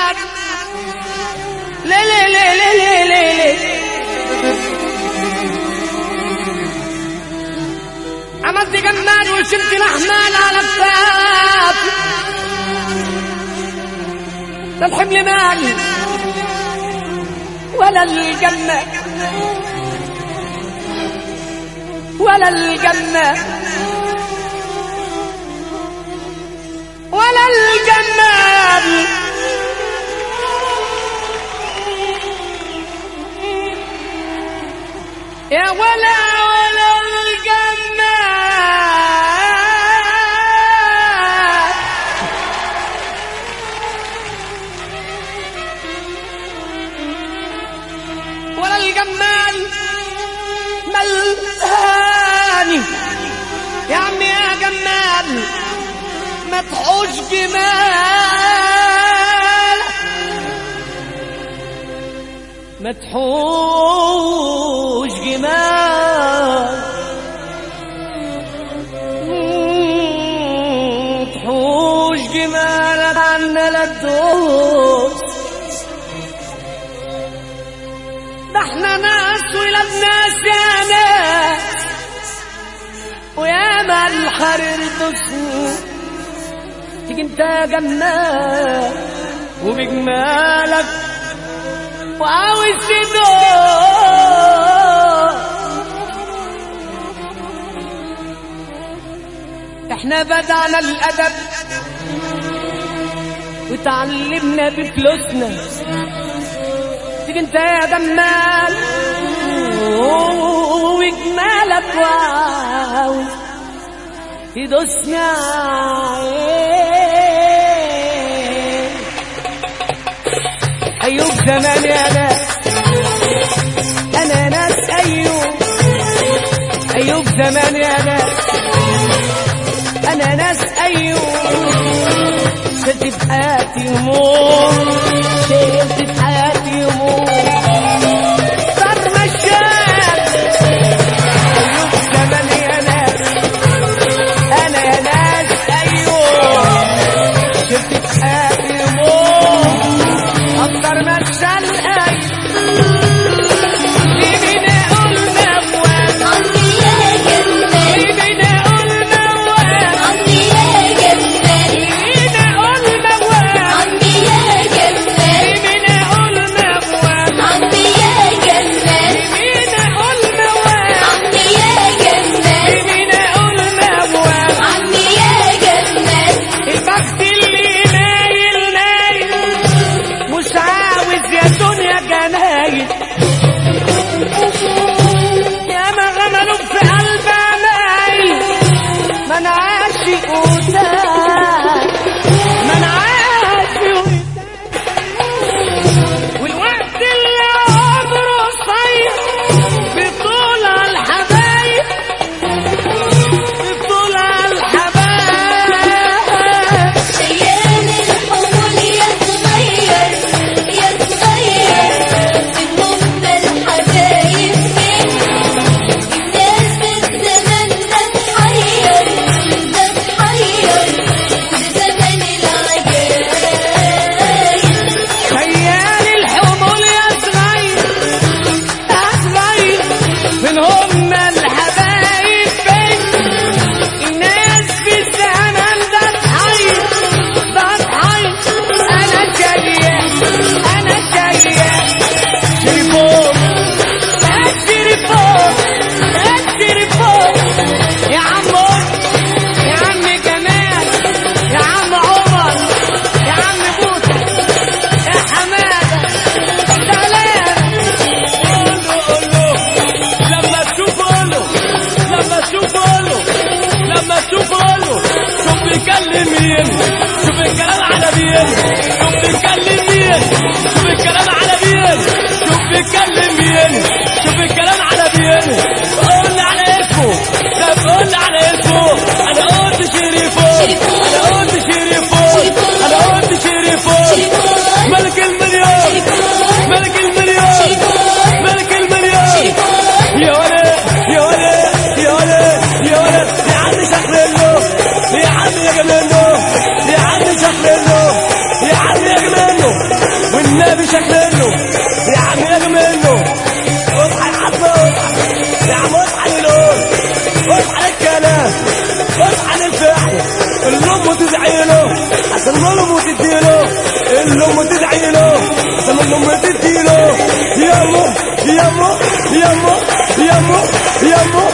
جمال ليه ليه ليه ليه ليه ليه ليه عملت جمال وشلت الاحمال على كتافي لا الحمل مالي ولا الجنة ولا الجنة ولا الجمال يا ولا ولا الجمال ولا الجمال ملهاني يا عم يا جمال ما تحوش جمال ما تحوش جمال مم، تحوش جمالك عنا لا تدوس ده احنا ناس ولاد ناس يا ناس ويا ما الحرير دوسنا تيجي انت يا جمال وبجمالك وعاوز تدور احنا بدعنا الادب وتعلمنا بفلوسنا تيجي انت يا جمال وجمالك وعاوز تدوسنا عين ايوب زمان يا ناس انا ناس ايوب ايوب زمان يا ناس انا ناس ايوب شلت في حياتي هموم شلت في حياتي هموم صار مشاك ايوب زمان يا ناس انا يا ناس ايوب شلت في حياتي هموم اكتر ما تسلقي يمين اقول موال عمي يا جمال يمين اقول موال عمي يا جمال يمين اقول موال عمي يا جمال يمين اقول موال عمي يا جمال يمين اقول موال عمي يا جمال يمين اقول موال عمي يا جمال البخت اللي نايل نايل مش عاوز يا دنيا جنايل يا ما غملوا في قلب عمايل ما انا عاشق وتاي ما انا عاشق وتاي والوقت اللي عمره قصير بطول على الحبايب بطول على الحبايب شيال الحمول يتغير يتغير المهم الحبايب فين الناس الزمن ده اتحير ده اتحير وده زمن العجايب خيال الحمول يا صغير يا صغير من هم الحبايب فين الناس في الزمن ده تحير ده تحير انا جاية انا جاية تليفون التليفون التليفون يا عم يا عم جمال يا عم عمر يا عم بوسة يا حمادة سلام قول له لما تشوف قوله لما تشوف قوله لما تشوف قوله شوف بيكلم مين شوف الكلام على مين شوف بيكلم مين شوف الكلام على مين شوف بيكلم مين شوف الكلام على مين قول لي على اسمه طب قول لي على اسمه انا قلت شريفون انا قلت شريفون انا قلت شريفون ملك المليون ملك المليون ملك المليون يا ولد يا ولد يا ولد يا ولد يا عم شكله يا عم يا جماله يا عم شكله يا عم يا جماله النبي شاف منه يا عم يجي منه اصحى يا عم اصحى يا عم اصحى للقول اصحى للكلام اصحى للفعل الام تدعي له عشان الام وتدي له الام تدعي له عشان الام تدي له يا مو يا مو يا مو يا مو يا مو